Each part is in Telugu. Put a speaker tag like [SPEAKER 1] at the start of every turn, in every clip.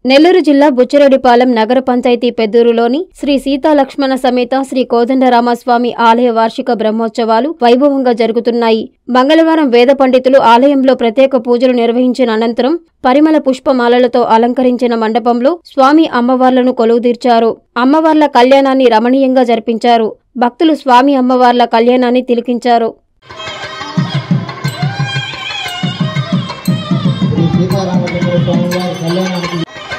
[SPEAKER 1] నెల్లూరు జిల్లా బుచ్చిరెడ్డిపాలెం నగర పంచాయతీ పెద్దూరులోని శ్రీ సీతాలక్ష్మణ సమేత శ్రీ కోదండరామస్వామి ఆలయ వార్షిక బ్రహ్మోత్సవాలు వైభవంగా జరుగుతున్నాయి మంగళవారం వేద పండితులు ఆలయంలో ప్రత్యేక పూజలు నిర్వహించిన అనంతరం పరిమళ పుష్పమాలలతో అలంకరించిన మండపంలో స్వామి అమ్మవార్లను కొలువుదీర్చారు అమ్మవార్ల కళ్యాణాన్ని రమణీయంగా జరిపించారు భక్తులు స్వామి అమ్మవార్ల కళ్యాణాన్ని తిలకించారు
[SPEAKER 2] శ్రీ సీతారామచంద్ర స్వామి వారి కళ్యాణానికి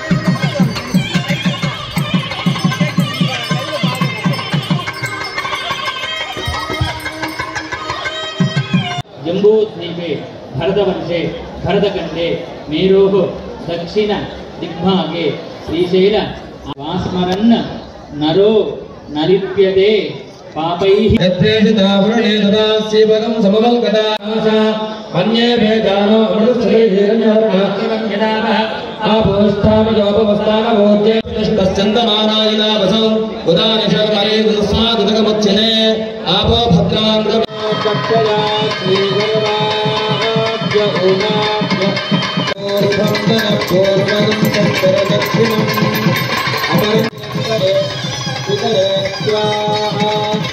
[SPEAKER 3] जम्बूद्वीपे भरतवर्षे भरतखण्डे मेरोः दक्षिण दिग्भागे श्रीशैल वास्मरन् नरो नलिप्यते पापैः
[SPEAKER 4] यद्वेषितावरणे तदा सीवकं समवल्कदाशा अन्ये भेदानो अमृतश्रीरण्यवर्णात्मकं आपोष्ठामयोपवस्थानभोज्ये तिष्ठश्चन्दमानायिना वसौ उदानिशकरे दुस्वादुदकमुच्यने आपो भद्रां चक्षया श्रीगुरुवाभ्य उमाभ्य पूर्वं पूर्वं दक्षिणम् अमृतरे उदरे स्वाहा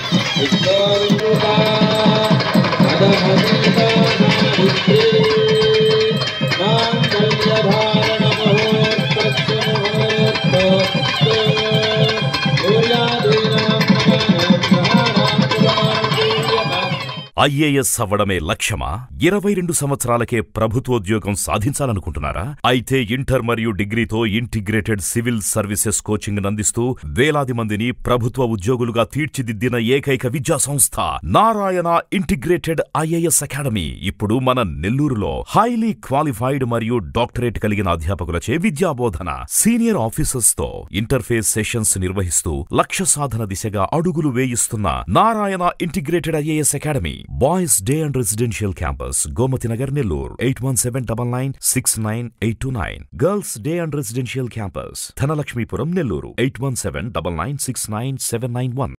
[SPEAKER 5] ఐఏఎస్ అవ్వడమే లక్ష్యమా ఇరవై రెండు సంవత్సరాలకే ప్రభుత్వోద్యోగం సాధించాలనుకుంటున్నారా అయితే ఇంటర్ మరియు డిగ్రీతో ఇంటిగ్రేటెడ్ సివిల్ సర్వీసెస్ కోచింగ్ అందిస్తూ వేలాది మందిని ప్రభుత్వ ఉద్యోగులుగా తీర్చిదిద్దిన ఏకైక విద్యా సంస్థ నారాయణ ఇంటిగ్రేటెడ్ ఐఏఎస్ అకాడమీ ఇప్పుడు మన నెల్లూరులో హైలీ క్వాలిఫైడ్ మరియు డాక్టరేట్ కలిగిన అధ్యాపకులచే విద్యాబోధన సీనియర్ ఆఫీసర్స్ తో ఇంటర్ఫేస్ సెషన్స్ నిర్వహిస్తూ లక్ష్య సాధన దిశగా అడుగులు వేయిస్తున్న Narayana integrated IAS academy boys day and residential campus Gomathi Nagar Nellore eight one seven double nine six nine eight two nine girls day and residential campus Dhanalakshmipuram Nellore eight one seven double nine six nine seven nine one